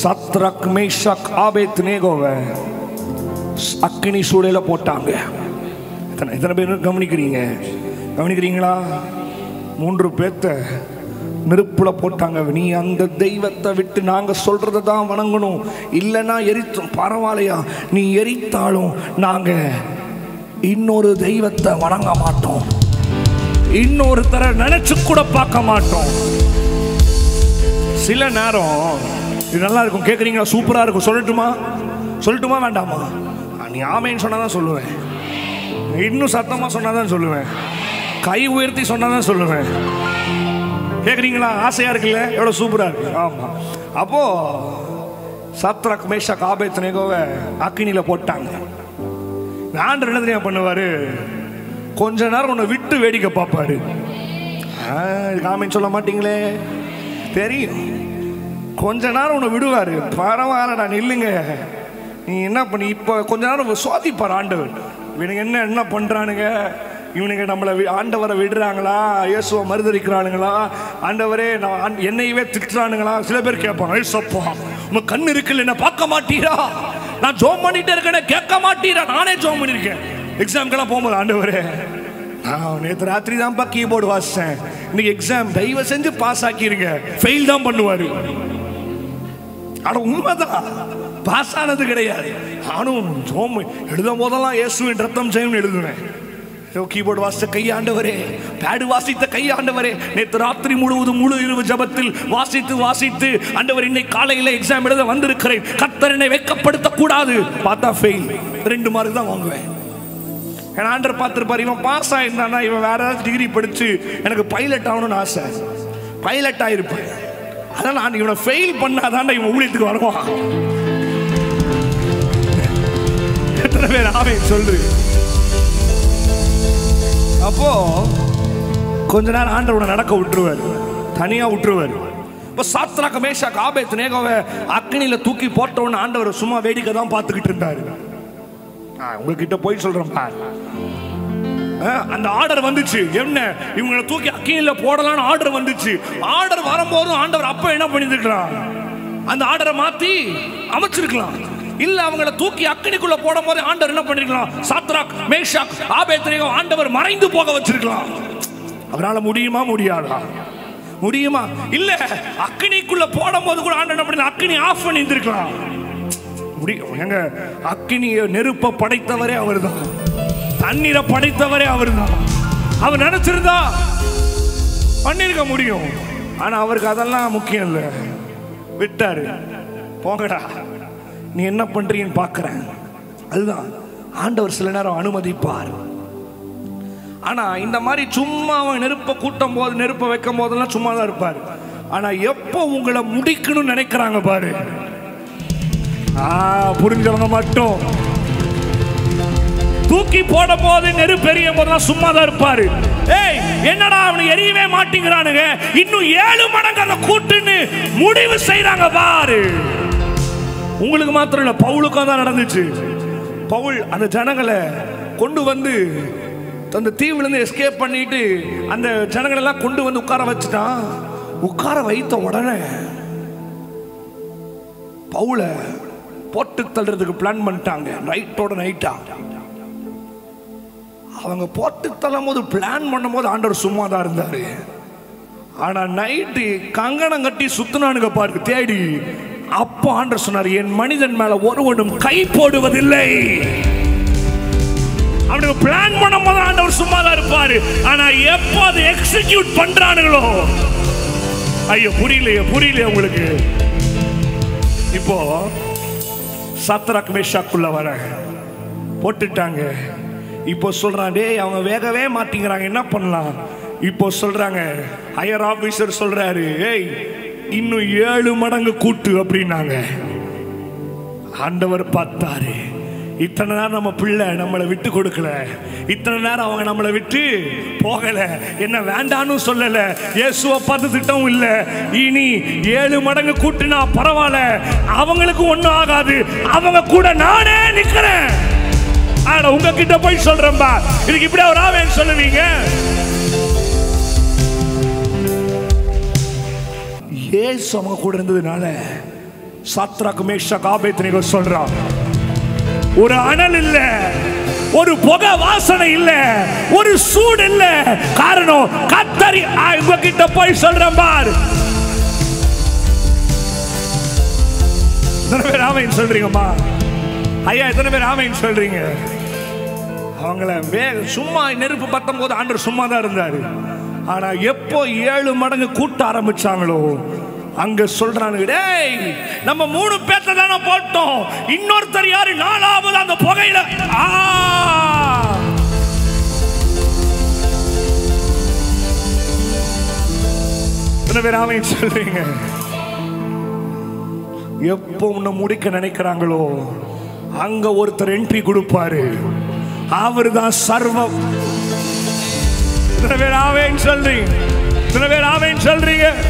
சத்ரக் Meshach ஆபேத் நேகோவை அக்கினி சூளையில போட்டாங்க எத்தனை எத்தனை பேர் கவனிக்கிறீங்க கவனிக்கிறீங்களா மூன்று பேர்த்த நெருப்புல போட்டாங்க நீ அந்த தெய்வத்தை விட்டு நாங்க சொல்றதை தான் வணங்கணும் இல்லைன்னா எரித்தோம் பரவாயில்லையா நீ எரித்தாலும் நாங்க இன்னொரு தெய்வத்தை வணங்க மாட்டோம் இன்னொருத்தரை நினைச்சு கூட பார்க்க மாட்டோம் சில நேரம் இது நல்லா இருக்கும் கேட்குறீங்களா சூப்பரா இருக்கும் சொல்லட்டுமா சொல்லட்டுமா வேண்டாமா நீ ஆமைன்னு சொன்னா தான் சொல்லுவேன் இன்னும் சத்தமா சொன்னா தான் சொல்லுவேன் கை உயர்த்தி சொன்னா தான் சொல்லுவேன் கேட்குறீங்களா ஆசையா இருக்குல்ல எவ்வளோ சூப்பரா இருக்கு ஆமா அப்போ சத்ரக் மேஷா காபேத் நேகோவை அக்கினியில போட்டாங்க ஆண்டர் என்ன தெரியுமா பண்ணுவாரு கொஞ்ச நேரம் உன்னை விட்டு வேடிக்கை பார்ப்பாரு காமின்னு சொல்ல மாட்டீங்களே தெரியும் கொஞ்ச நேரம் உன்னை விடுவாரு பரவாயில்லடா நில்லுங்க நீ என்ன பண்ணி இப்போ கொஞ்ச நேரம் சுவாதிப்பார் ஆண்டவர் இவனுங்க என்ன என்ன பண்றானுங்க இவனுங்க நம்மளை வி- ஆண்டவரை விடுறாங்களா இயேசுவை மறுதளிக்கிறானுங்களா ஆண்டவரே நான் ஆண்- என்னையவே திட்டுறானுங்களா சில பேர் கேட்பாங்க ஏசப்பா உங்க கண் இருக்குல்ல என்ன பார்க்க மாட்டீரா நான் ஜோம் பண்ணிட்டே இருக்கேன் கேட்க மாட்டீரா நானே ஜோம் பண்ணிருக்கேன் எக்ஸாம்க்கெல்லாம் போகும்போது ஆண்டவரே நான் நேற்று ராத்திரி தான்ப்பா கீபோர்டு வாசிச்சேன் இன்னைக்கு எக்ஸாம் தயவு செஞ்சு பாஸ் ஆக்கிருங்க ஃபெயில் தான் பண்ணுவாரு ஆனா உண்மைதான் பாஸ் ஆனது கிடையாது நானும் ஜோம் எழுதும் போதெல்லாம் இயேசுவின் ரத்தம் ஜெயம் எழுதுவேன் கீபோர்டு வாசித்த கையாண்டவரே பேடு வாசித்த கையாண்டவரே நேற்று ராத்திரி முழுவதும் முழு இரவு ஜபத்தில் வாசித்து வாசித்து ஆண்டவர் இன்னைக்கு காலையில எக்ஸாம் எழுத வந்திருக்கிறேன் கர்த்தர் என்னை வெட்கப்படுத்த கூடாது பார்த்தா ஃபெயில் ரெண்டு மார்க் தான் வாங்குவேன் ஏன்னா ஆண்டர் பார்த்துருப்பார் இவன் பாஸ் ஆயிருந்தானா இவன் வேற ஏதாவது டிகிரி படிச்சு எனக்கு பைலட் ஆகணும்னு ஆசை பைலட் ஆயிருப்பேன் அதான் நான் இவனை ஃபெயில் பண்ணாதான் இவன் ஊழியத்துக்கு வருவான் எத்தனை பேர் ஆவே சொல்லு அப்போ கொஞ்ச நேரம் ஆண்டவனை நடக்க விட்டுருவார் தனியா விட்டுருவார் இப்போ சாத்ராக்க மேஷா காபேத் நேகோவை அக்னியில தூக்கி போட்டவன ஆண்டவர் சும்மா வேடிக்கை தான் பார்த்துக்கிட்டு இருந்தாரு நான் உங்ககிட்ட போய் சொல்றேன் பார் அஹ், அந்த ஆர்டர் வந்துச்சு என்ன இவங்களை தூக்கி அக்கினில போடலாம்னு ஆர்டர் வந்துச்சு ஆர்டர் வரும்போதும் ஆண்டவர் அப்ப என்ன பண்ணிருக்கலாம் அந்த ஆர்டரை மாத்தி அமைச்சிருக்கலாம் இல்ல அவங்கள தூக்கி அக்கினிக்குள்ள போடும் போது ஆண்டவர் என்ன பண்ணிருக்கலாம் சாத்ராக் மேஷாக் ஆபேத்ரேகோ ஆண்டவர் மறைந்து போக வச்சிருக்கலாம் அவரால முடியுமா முடியாதா முடியுமா இல்ல அக்கினிக்குள்ள போடும் போது கூட ஆண்டவர் என்ன பண்ணி அக்கினி ஆஃப் பண்ணி இருந்திருக்கலாம் முடியும் எங்க அக்கினிய நெருப்ப படைத்தவரே அவர்தான் தண்ணீரை படைத்தவரே அவர்தான் அவர் நினைச்சிருந்தா பண்ணிருக்க முடியும் ஆனா அவருக்கு அதெல்லாம் முக்கியம் இல்லை விட்டாரு போங்கடா நீ என்ன பண்றீன்னு பார்க்கறேன் அதுதான் ஆண்டவர் சில நேரம் அனுமதிப்பார் ஆனா இந்த மாதிரி சும்மா அவன் நெருப்ப கூட்டும் போது நெருப்ப வைக்கும் போதெல்லாம் சும்மா தான் இருப்பார் ஆனா எப்போ உங்களை முடிக்கணும்னு நினைக்கிறாங்க பாரு ஆ, புரிஞ்சவங்க மட்டும் தூக்கி போட போது நெருப்பு எரியும் போதெல்லாம் சும்மா தான் இருப்பாரு ஏய் என்னடா அவனு எரியவே மாட்டேங்கிறானுங்க இன்னும் ஏழு மடங்கு அதை கூட்டுன்னு முடிவு செய்றாங்க பாரு உங்களுக்கு மாத்திரம் இல்ல பவுலுக்கும் தான் நடந்துச்சு பவுல் அந்த ஜனங்களை கொண்டு வந்து அந்த தீவுலேருந்து எஸ்கேப் பண்ணிட்டு அந்த ஜனங்களை எல்லாம் கொண்டு வந்து உட்கார வச்சுட்டான் உட்கார வைத்த உடனே பவுல போட்டு தள்ளுறதுக்கு பிளான் பண்ணிட்டாங்க நைட்டோட நைட்டா அவங்க போட்டு தள்ளும் போது பிளான் பண்ணும்போது ஆண்டவர் சும்மா தான் இருந்தாரு ஆனா நைட்டு கங்கணம் கட்டி சுத்துனானுங்க பாருங்க தேடி அப்போ ஆண்டவர் சொன்னார் என் மனிதன் மேல ஒருவனும் கை போடுவதில்லை அவனுக்கு பிளான் பண்ணும்போது ஆண்டவர் சும்மா தான் இருப்பாரு ஆனா எப்போ அதை எக்ஸிக்யூட் பண்றானுங்களோ ஐயோ புரியலையே புரியலையே உங்களுக்கு இப்போ சத்ரக் மேஷாக்குள்ள வர போட்டுட்டாங்க இப்போ சொல்றான் டேய் அவங்க வேகவே மாட்டேங்கிறாங்க என்ன பண்ணலாம் இப்போ சொல்றாங்க ஹையர் ஆபீசர் சொல்றாரு ஏய் இன்னும் ஏழு மடங்கு கூட்டு அப்படின்னாங்க ஆண்டவர் பார்த்தாரு இத்தனை நேரம் நம்ம பிள்ளை நம்மளை விட்டு கொடுக்கல இத்தனை நேரம் அவங்க நம்மளை விட்டு போகல என்ன வேண்டான்னு சொல்லல இயேசுவை பார்த்து திட்டம் இல்ல இனி ஏழு மடங்கு கூட்டினா பரவாயில்ல அவங்களுக்கு ஒண்ணும் ஆகாது அவங்க கூட நானே நிக்கிறேன் ஆனா உங்ககிட்ட போய் சொல்றேன்பா இதுக்கு இப்படி ஒரு ஆவேன் சொல்லுவீங்க இயேசு அவங்க கூட இருந்ததுனால சாத்ராக்கு மேஷா காபேத்னிகோ சொல்றான் ஒரு அனல் இல்ல ஒரு புகை வாசனை இல்ல ஒரு சூடு இல்ல காரணம் கத்தரி உங்ககிட்ட போய் சொல்றேன் பார் எத்தனை பேர் ஆமைன்னு சொல்றீங்கம்மா ஐயா எத்தனை பேர் ஆமைன்னு சொல்றீங்க அவங்கள வேக சும்மா நெருப்பு பத்தம் போது ஆண்டவர் சும்மா தான் இருந்தாரு ஆனா எப்போ ஏழு மடங்கு கூட்ட ஆரம்பிச்சாங்களோ அங்க சொல்றானுங்க டேய் நம்ம மூணு பேர்த்த தானே போட்டோம் இன்னொருத்தர் யாரு நாலாவது அந்த புகையில ஆ எத்தனை பேர் ஆமைன்னு சொல்றீங்க எப்போ உன்னை முடிக்க நினைக்கிறாங்களோ அங்க ஒருத்தர் என்ட்ரி கொடுப்பாரு அவர் தான் சர்வம் இத்தனை பேர் ஆவேன்னு சொல்றீங்க இத்தனை பேர் ஆவேன்னு சொல்றீங்க